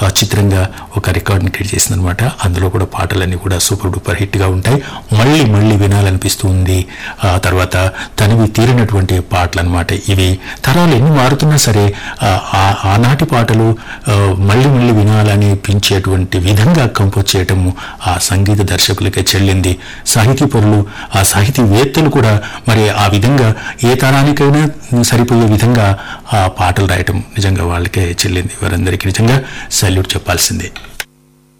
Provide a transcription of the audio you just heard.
ఆ, చిత్రంగా ఒక రికార్డ్ని క్రియేట్ చేసింది అనమాట అందులో కూడా పాటలన్నీ కూడా సూపర్ డూపర్ హిట్గా ఉంటాయి మళ్ళీ మళ్ళీ వినాలనిపిస్తూ ఉంది ఆ తర్వాత తనివి తీరినటువంటి పాటలు అనమాట ఇవి తరాలు ఎన్ని మారుతున్నా సరే ఆ, ఆ- ఆనాటి పాటలు ఆ, మళ్ళీ మళ్ళీ వినాలనిపించేటువంటి విధంగా కంపోజ్ చేయటము ఆ సంగీత దర్శకులకే చెల్లింది సాహితీ పరులు ఆ సాహితీవేత్తలు కూడా మరి ఆ విధంగా ఏ తరానికైనా సరిపోయే విధంగా ఆ పాటలు రాయటం నిజంగా వాళ్ళకే చెల్లింది వారందరికీ నిజంగా సల్యూట్ చెప్పాల్సిందే